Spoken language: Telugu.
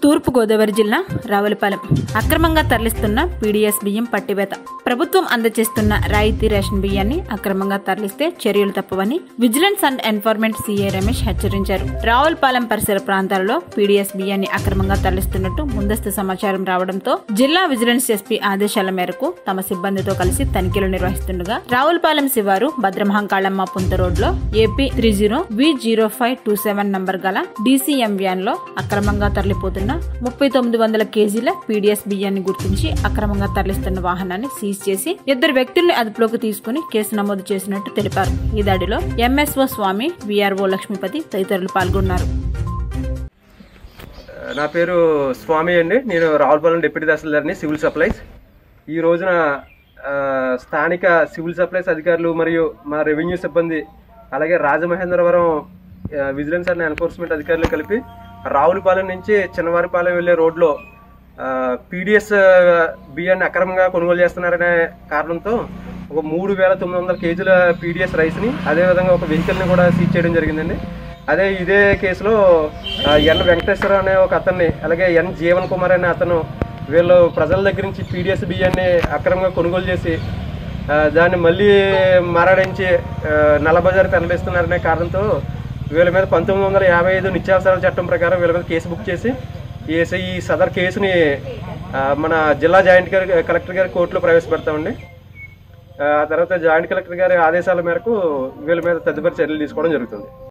తూర్పు గోదావరి జిల్లా రావులపాలెం అక్రమంగా తరలిస్తున్న పీడీఎస్ బియ్యం పట్టివేత ప్రభుత్వం అందజేస్తున్న రాయితీ రేషన్ బియ్యాన్ని అక్రమంగా తరలిస్తే చర్యలు తప్పవని vigilance and enforcement CA Ramesh హెచ్చరించారు రావులపాలెం పరిసర ప్రాంతాలలో పీడీఎస్ బియ్యాన్ని అక్రమంగా తరలిస్తున్నట్టు ముందస్తు సమాచారం రావడంతో జిల్లా విజిలెన్స్ ఎస్పీ ఆదేశాల మేరకు తమ సిబ్బందితో కలిసి తనిఖీలు నిర్వహిస్తుండగా రావులపాలెం శివారు భద్రమహంకాళమ్మ పుంత రోడ్ లో AP three zero V zero five two seven number గల డీసీఎం వ్యాన్ లో అక్రమంగా తరలిపోతున్న ముప్పై తొమ్మిది వందల కేజీల పీడీఎస్ బియ్యాన్ని గుర్తించి అక్రమంగా తరలిస్తున్న వాహనాన్ని సీజ్ చేసి ఇద్దరు వ్యక్తుల్ని అదుపులోకి తీసుకుని కేసు నమోదు చేసినట్టు తెలిపారు ఈ దాడిలో ఎంఎస్ఓ స్వామి విఆర్ఓ లక్ష్మీపతి తదితరులు పాల్గొన్నారు నా పేరు స్వామి అండి నేను రావులపాలెం డిప్యూటీ తహసీల్దార్ని సివిల్ సప్లైస్ ఈ రోజున ఆ, స్థానిక సివిల్ సప్లైస్ అధికారులు మరియు మా రెవెన్యూ సిబ్బంది అలాగే రాజమహేంద్రవరం ఆ, విజిలెన్స్ అండ్ ఎన్ఫోర్స్మెంట్ అధికారులు కలిపి రావులపాలెం నుంచి చిన్నవారిపాలెం వెళ్లే రోడ్లో పీడిఎస్ బియ్యాన్ని అక్రమంగా కొనుగోలు చేస్తున్నారనే కారణంతో ఒక మూడు వేల తొమ్మిది వందల కేజీల పీడిఎస్ రైస్ని అదేవిధంగా ఒక వెహికల్ని కూడా సీజ్ చేయడం జరిగిందండి అదే ఇదే కేసులో ఆ, ఎన్ వెంకటేశ్వర అనే ఒక అతన్ని అలాగే ఎన్ జీవన్ కుమార్ అనే అతను వీళ్ళు ప్రజల దగ్గర నుంచి పీడిఎస్ బియ్యాన్ని అక్రమంగా కొనుగోలు చేసి ఆ, దాన్ని మళ్ళీ మారాడించి ఆ, నల్లబజార్ తరలిస్తున్నారనే కారణంతో వీళ్ళ మీద పంతొమ్మిది వందల యాభై ఐదు నిత్యావసరాల చట్టం ప్రకారం వీళ్ళ మీద కేసు బుక్ చేసి ఈ ఈ సదర్ కేసుని ఆ, మన జిల్లా జాయింట్ గారి కలెక్టర్ గారి కోర్టులో ప్రవేశపెడతామండి ఆ తర్వాత జాయింట్ కలెక్టర్ గారి ఆదేశాల మేరకు వీళ్ళ మీద తదుపరి చర్యలు తీసుకోవడం జరుగుతుంది